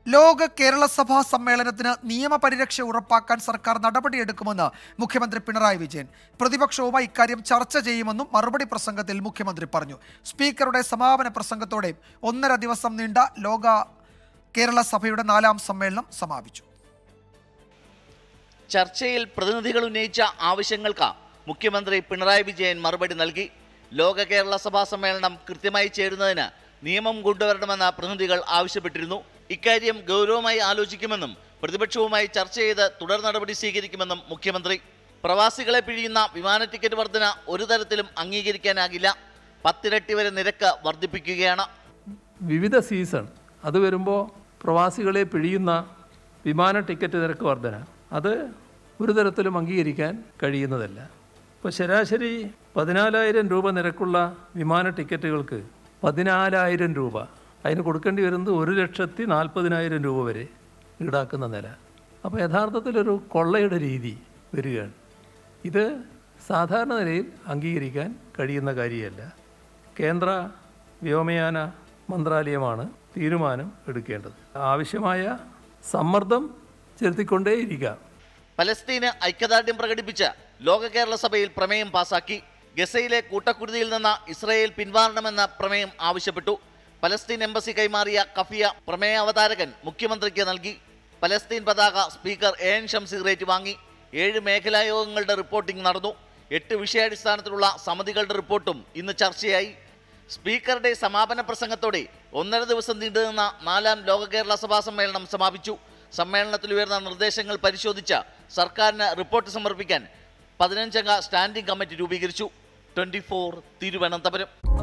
ലോക കേരള സഭാ സമ്മേളനത്തിന് നിയമപരിരക്ഷ ഉറപ്പാക്കാൻ സർക്കാർ നടപടിയെടുക്കുമെന്ന് മുഖ്യമന്ത്രി പിണറായി വിജയൻ പ്രതിപക്ഷവുമായി ഇക്കാര്യം ചർച്ച ചെയ്യുമെന്നും മറുപടി പ്രസംഗത്തിൽ മുഖ്യമന്ത്രി പറഞ്ഞു സ്പീക്കറുടെ സമാപന പ്രസംഗത്തോടെ ഒന്നര ദിവസം നീണ്ട ലോക കേരള സഭയുടെ നാലാം സമ്മേളനം സമാപിച്ചു ചർച്ചയിൽ പ്രതിനിധികൾ ഉന്നയിച്ച ആവശ്യങ്ങൾക്ക് മുഖ്യമന്ത്രി പിണറായി വിജയൻ മറുപടി നൽകി ലോക കേരള സഭാ സമ്മേളനം കൃത്യമായി ചേരുന്നതിന് നിയമം കൊണ്ടുവരണമെന്ന് പ്രതിനിധികൾ ആവശ്യപ്പെട്ടിരുന്നു ഇക്കാര്യം ഗൗരവമായി ആലോചിക്കുമെന്നും പ്രതിപക്ഷവുമായി ചർച്ച ചെയ്ത് തുടർ നടപടി സ്വീകരിക്കുമെന്നും മുഖ്യമന്ത്രി പ്രവാസികളെ പിഴിയുന്ന വിമാന ടിക്കറ്റ് വർധന ഒരു തരത്തിലും അംഗീകരിക്കാനാകില്ല പത്തിരട്ടി വരെ നിരക്ക് വർദ്ധിപ്പിക്കുകയാണ് വിവിധ സീസൺ അത് വരുമ്പോൾ പ്രവാസികളെ പിഴിയുന്ന വിമാന ടിക്കറ്റ് നിരക്ക് വർധന അത് ഒരു തരത്തിലും അംഗീകരിക്കാൻ കഴിയുന്നതല്ല ഇപ്പോൾ ശരാശരി പതിനാലായിരം രൂപ നിരക്കുള്ള വിമാന ടിക്കറ്റുകൾക്ക് പതിനാലായിരം രൂപ അതിന് കൊടുക്കേണ്ടി വരുന്നത് ഒരു ലക്ഷത്തി നാൽപ്പതിനായിരം രൂപ വരെ ഈടാക്കുന്ന നില അപ്പോൾ യഥാർത്ഥത്തിലൊരു കൊള്ളയുടെ രീതി വരികയാണ് ഇത് സാധാരണ നിലയിൽ അംഗീകരിക്കാൻ കഴിയുന്ന കാര്യമല്ല കേന്ദ്ര വ്യോമയാന മന്ത്രാലയമാണ് തീരുമാനം എടുക്കേണ്ടത് ആവശ്യമായ സമ്മർദ്ദം ചെലുത്തിക്കൊണ്ടേയിരിക്കാം പലസ്തീന് ഐക്യദാർഢ്യം പ്രകടിപ്പിച്ച് ലോക കേരള സഭയിൽ പ്രമേയം പാസാക്കി ഗസയിലെ കൂട്ടക്കുരുതിയിൽ നിന്ന് ഇസ്രയേൽ പിൻവാറണമെന്ന പ്രമേയം ആവശ്യപ്പെട്ടു പലസ്തീൻ എംബസി കൈമാറിയ കഫിയ പ്രമേയ അവതാരകൻ മുഖ്യമന്ത്രിക്ക് നൽകി പലസ്തീൻ പതാക സ്പീക്കർ എ എൻ ഷംസീർ ഏറ്റുവാങ്ങി ഏഴ് മേഖലാ യോഗങ്ങളുടെ റിപ്പോർട്ടിംഗ് നടന്നു എട്ട് വിഷയാടിസ്ഥാനത്തിലുള്ള സമിതികളുടെ റിപ്പോർട്ടും ഇന്ന് ചർച്ചയായി സ്പീക്കറുടെ സമാപന പ്രസംഗത്തോടെ ഒന്നര ദിവസം നീണ്ടുനിന്ന നാലാം ലോക കേരള സഭാ സമ്മേളനം സമാപിച്ചു സമ്മേളനത്തിൽ ഉയർന്ന നിർദ്ദേശങ്ങൾ പരിശോധിച്ച സർക്കാരിന് റിപ്പോർട്ട് സമർപ്പിക്കാൻ പതിനഞ്ചംഗ സ്റ്റാൻഡിംഗ് കമ്മിറ്റി രൂപീകരിച്ചു ട്വന്റി തിരുവനന്തപുരം